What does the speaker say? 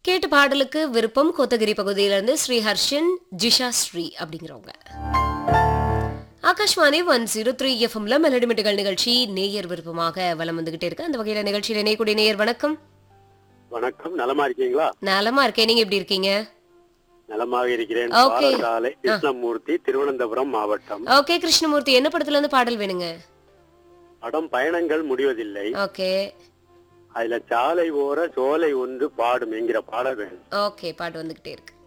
கேட்ட பாடலுக்கு விருப்பம் கோத்தகிரி பகுதியிலிருந்து ஸ்ரீ ஹர்ஷன் ஜிஷா ஸ்ரீ அப்படிங்கிறவங்க ஆகாஷ்வாணி ஒன் ஜீரோ த்ரீ எஃப்எம்ல மெலடிமெட்டுகள் நிகழ்ச்சி நேயர் விருப்பமாக வலம் வந்துகிட்டே இருக்கு அந்த வகையில நிகழ்ச்சியில இணையக்கூடிய நேயர் வணக்கம் வணக்கம் நலமா இருக்கீங்களா நலமா இருக்கேன் நீங்க எப்படி இருக்கீங்க நலமாக இருக்கிறேன் Okay. பாலசாலை கிருஷ்ணமூர்த்தி திருவனந்தபுரம் மாவட்டம் ஓகே கிருஷ்ணமூர்த்தி என்ன படத்துல இருந்து பாடல் வேணுங்க படம் பயணங்கள் முடிவதில்லை ஓகே அதுல சாலை ஓர சோலை ஒன்று பாடும் என்கிற பாடல் வேணும் ஓகே பாட்டு வந்துகிட்டே இருக்கு